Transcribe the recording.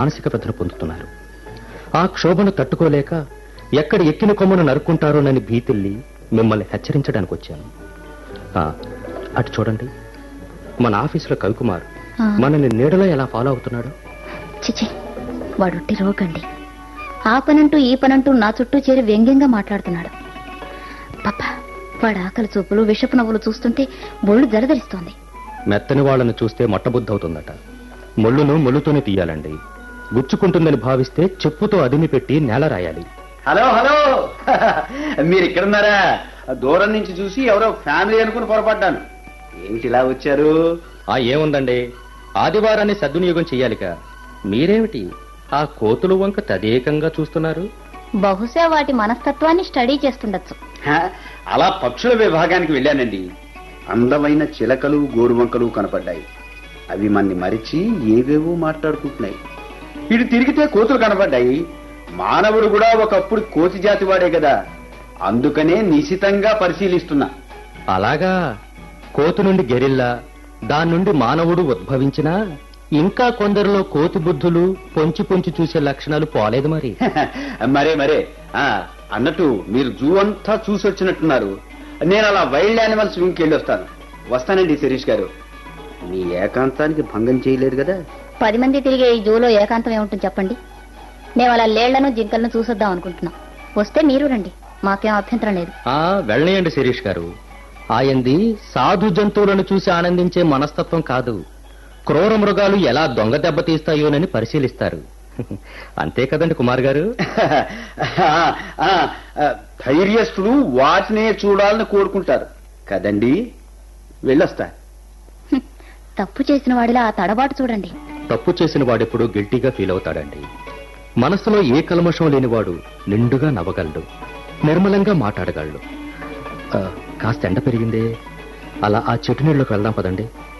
మానసిక వ్యధను పొందుతున్నారు ఆ క్షోభను తట్టుకోలేక ఎక్కడ ఎక్కిన కొమ్మను నరుక్కుంటారోనని భీతిల్లి మిమ్మల్ని హెచ్చరించడానికి వచ్చాను ఆ, అటు చూడండి మన ఆఫీసులో కవికుమార్ ఆ. మనల్ని నీడలో ఎలా ఫాలో అవుతున్నాడు చిచి వాడుట్టి రోగండి ఆ పనంటూ ఈ పనంటూ నా చుట్టూ చేరి వ్యంగ్యంగా మాట్లాడుతున్నాడు పాప వాడు ఆకలి చూపులు విషపు నవ్వులు చూస్తుంటే బొళ్ళు జరదరిస్తోంది మెత్తని వాళ్ళని చూస్తే మొట్టబుద్ధి అవుతుందట ముళ్ళును ముళ్ళుతోనే తీయాలండి గుచ్చుకుంటుందని భావిస్తే చెప్పుతో అదిమి పెట్టి నేల రాయాలి హలో హలో మీరు ఇక్కడున్నారా దూరం నుంచి చూసి ఎవరో ఫ్యామిలీ అనుకుని పొరపడ్డాను ఏమిటి ఇలా వచ్చారు ఆ ఏముందండి ఆదివారాన్ని సద్వినియోగం చెయ్యాలిగా మీరేమిటి ఆ కోతులు వంక తదేకంగా చూస్తున్నారు బహుశా వాటి మనస్తత్వాన్ని స్టడీ చేస్తుండొచ్చు హ, అలా పక్షుల విభాగానికి వెళ్ళానండి అందమైన చిలకలు గోరువంకలు కనపడ్డాయి అవి మన్ని మరిచి ఏవేవో మాట్లాడుకుంటున్నాయి ఇటు తిరిగితే కోతులు కనపడ్డాయి మానవుడు కూడా ఒకప్పుడు కోతి జాతి వాడే కదా అందుకనే నిశితంగా పరిశీలిస్తున్నా అలాగా కోతు నుండి గెరిల్లా దాని నుండి మానవుడు ఉద్భవించినా ఇంకా కొందరిలో కోతి బుద్ధులు పొంచి పొంచి చూసే లక్షణాలు పోలేదు మరి మరే మరే ఆ అన్నట్టు మీరు జూ అంతా చూసి వచ్చినట్టున్నారు నేను అలా వైల్డ్ యానిమల్స్ వింగ్కి వెళ్ళి వస్తాను వస్తానండి శిరీష్ గారు మీ ఏకాంతానికి భంగం చేయలేరు కదా పది మంది తిరిగే ఈ జూలో ఏకాంతం ఏముంటుంది చెప్పండి మేము అలా లేళ్లను జింకలను చూసొద్దాం అనుకుంటున్నాం వస్తే మీరు రండి మాకేం అభ్యంతరం లేదు ఆ వెళ్ళనియండి శిరీష్ గారు ఆయంది సాధు జంతువులను చూసి ఆనందించే మనస్తత్వం కాదు క్రూర మృగాలు ఎలా దొంగ దెబ్బతీస్తాయోనని పరిశీలిస్తారు అంతే కదండి కుమార్ గారు ఆ, ఆ, ఆ, ధైర్యస్తులు వాటినే చూడాలని కోరుకుంటారు కదండి వెళ్ళొస్తా హ్మ్. తప్పు చేసిన వాడిలా ఆ తడబాటు చూడండి తప్పు చేసిన వాడెప్పుడు గిల్టీగా ఫీల్ అవుతాడండి మనసులో ఏ కల్మషం లేనివాడు నిండుగా నవ్వగలడు నిర్మలంగా మాట్లాడగలడు ఆ, కాస్త ఎండ పెరిగిందే అలా ఆ చెట్టు నీళ్ళకి వెళ్దాం పదండి